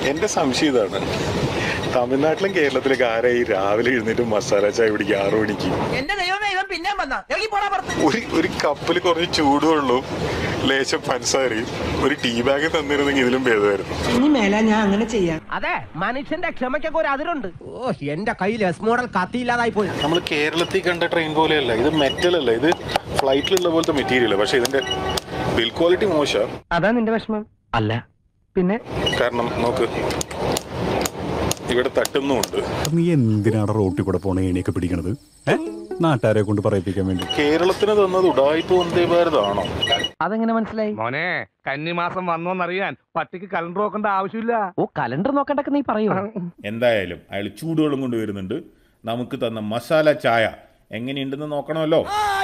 എന്റെ സംശയം ഇതാണ് തമിഴ്നാട്ടിലും കേരളത്തിലൊക്കെ ആരാ ഈ രാവിലെ എഴുന്നേറ്റ് മസാല ചായ പിടിക്കുക ആറു മണിക്ക് എന്റെ ദൈവമേ ഇവൻ പിന്നെയും വന്ന ഇറങ്ങി പോടാ പുറത്ത് ഒരു ഒരു കപ്പിൽ കുറച്ച് ചൂടുവെള്ളവും ലേശം പഞ്ചസാരയും ഒരു ടീ ബാഗ് തന്നിരുന്നെങ്കിൽ ഇതിലും ഭേദമായിരുന്നു ഇനി മേല ഞാൻ അങ്ങനെ ചെയ്യാം അതെ മനുഷ്യന്റെ ക്ഷമയ്ക്കൊക്കെ ഒരു അതിരുണ്ട് ഓ എന്റെ കയ്യിൽ എസ് മോഡൽ കത്തിയില്ലാതായി പോയി നമ്മൾ കേരളത്തിൽ കണ്ട ട്രെയിൻ പോലെയല്ല ഇത് മെറ്റൽ അല്ല ഇത് ഫ്ലൈറ്റിലുള്ള പോലത്തെ മെറ്റീരിയൽ പക്ഷെ ഇതിന്റെ ബിൽ ക്വാളിറ്റി മോശം അതാ നിന്റെ വിഷമം അല്ല പിന്നെ കാരണം നോക്ക് ഇവിടെ തട്ടുന്നുമുണ്ട് നീ എന്തിനാണ് റോട്ടിൽ കൂടെ പോണ ഏണിയൊക്കെ പിടിക്കണത് ഏ നാട്ടുകാരെ കൊണ്ട് പറയിപ്പിക്കാൻ വേണ്ടി കേരളത്തിന് തന്നത് ഉടായ്പ വന്ദേ ഭാരതാണോ അതെങ്ങനെ മനസ്സിലായി മോനെ കന്നിമാസം വന്നോന്നറിയാൻ പട്ടിക്ക് കലണ്ടർ നോക്കേണ്ട ആവശ്യമില്ല ഓ കലണ്ടർ നോക്കണ്ടൊക്കെ നീ പറയൂ എന്തായാലും അയാൾ ചൂടുവെള്ളം കൊണ്ടുവരുന്നുണ്ട് നമുക്ക് തന്ന മസാല ചായ എങ്ങനെയുണ്ടെന്ന് നോക്കണമല്ലോ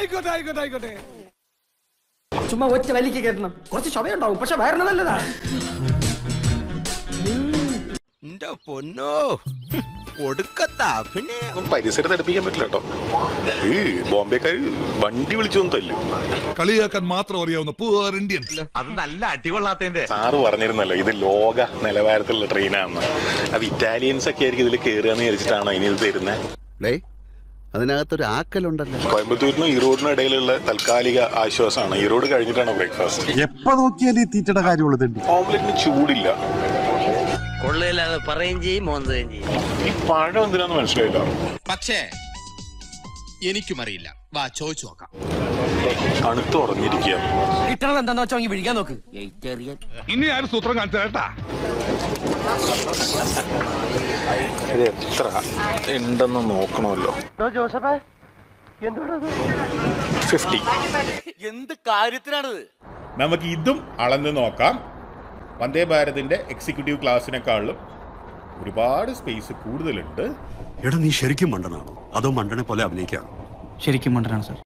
ചുമ്മാ ഒറ്റ വലിക്ക് കയറ്റണം കുറച്ച് ചുമയുണ്ടാവും പക്ഷെ വയറിന് നല്ലതാ ഒന്നും പരിസരത്ത് അടുപ്പിക്കാൻ പറ്റില്ല കേട്ടോ ഈ ബോംബെക്കാർ വണ്ടി വിളിച്ചൊന്നും തല്ലും കളിയാക്കാൻ മാത്രം അറിയാവുന്ന പൂർ ഇന്ത്യൻ സാറ് പറഞ്ഞിരുന്നല്ലോ ഇത് ലോക നിലവാരത്തിലുള്ള ട്രെയിനാണെന്ന് അത് ഇറ്റാലിയൻസ് ഒക്കെ ആയിരിക്കും ഇതിൽ കയറുകയെന്ന് വിചാരിച്ചിട്ടാണോ ഇനി ഇത് തരുന്നത് ഡേ അതിനകത്തൊരു ആക്കലുണ്ടല്ലോ കോയമ്പത്തൂരിനും ഈറോഡിനും ഇടയിലുള്ള താൽക്കാലിക ആശ്വാസമാണ് ഈറോഡ് കഴിഞ്ഞിട്ടാണ് ബ്രേക്ക്ഫാസ്റ്റ് എപ്പോ നോക്കിയാലും ഈ തീറ്റയുടെ കാര്യമുള്ളത് ഓംലെറ്റിന് ചൂടില്ല കൊള്ളയില്ലാതെ പറയുകയും ചെയ്യും മോന്തുകയും ചെയ്യും ഈ പഴം എന്തിനാന്ന് മനസ്സിലായില്ല പക്ഷേ എനിക്കും അറിയില്ല വാ ചോദിച്ചു നോക്കാം തണുത്ത് ഉറഞ്ഞിരിക്കുക കിട്ടണത് എന്താന്ന് വെച്ചാൽ വിഴിക്കാൻ നോക്ക് ഇനി ആരും സൂത്രം കാണിച്ചു കേട്ടാ ഇത് എത്ര ഉണ്ടെന്ന് നോക്കണമല്ലോ ജോസഫേ ഫിഫ്റ്റി എന്ത് കാര്യത്തിനാണിത് നമുക്ക് ഇതും അളന്ന് നോക്കാം വന്ദേ ഭാരതിന്റെ എക്സിക്യൂട്ടീവ് ക്ലാസ്സിനെക്കാളും ഒരുപാട് സ്പേസ് കൂടുതലുണ്ട് എടാ നീ ശരിക്കും മണ്ടനാണോ അതോ മണ്ടനെ പോലെ അഭിനയിക്കാണോ ശരിക്കും മണ്ടനാണ് സാർ